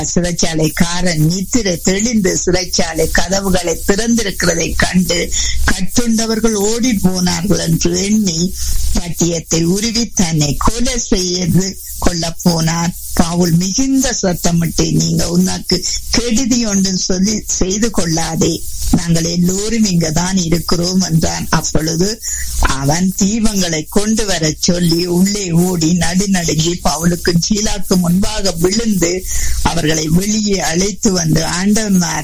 சிறைச்சாலைக்காரன் நித்திரை தெளிந்து சிறைச்சாலை கதவுகளை திறந்திருக்கிறதை கண்டு கட்டுண்டவர்கள் ஓடி போனார்கள் என்று எண்ணி பட்டியத்தை உருவி தன்னை கொலை செய்து கொள்ள போனார் பவுல் மிகுந்த சத்தமிட்டு நீங்க உனக்கு கெடுதி ஒன்றும் சொல்லி செய்து கொள்ளாதே நாங்கள் எல்லோரும் இங்கதான் இருக்கிறோம் என்றான் அப்பொழுது அவன் தீபங்களை கொண்டு வர சொல்லி உள்ளே ஓடி நடுநடுங்கி பவுலுக்கு சீலாக்கு முன்பாக விழுந்து அவர்களை வெளியே அழைத்து வந்து ஆண்டவன்மாரை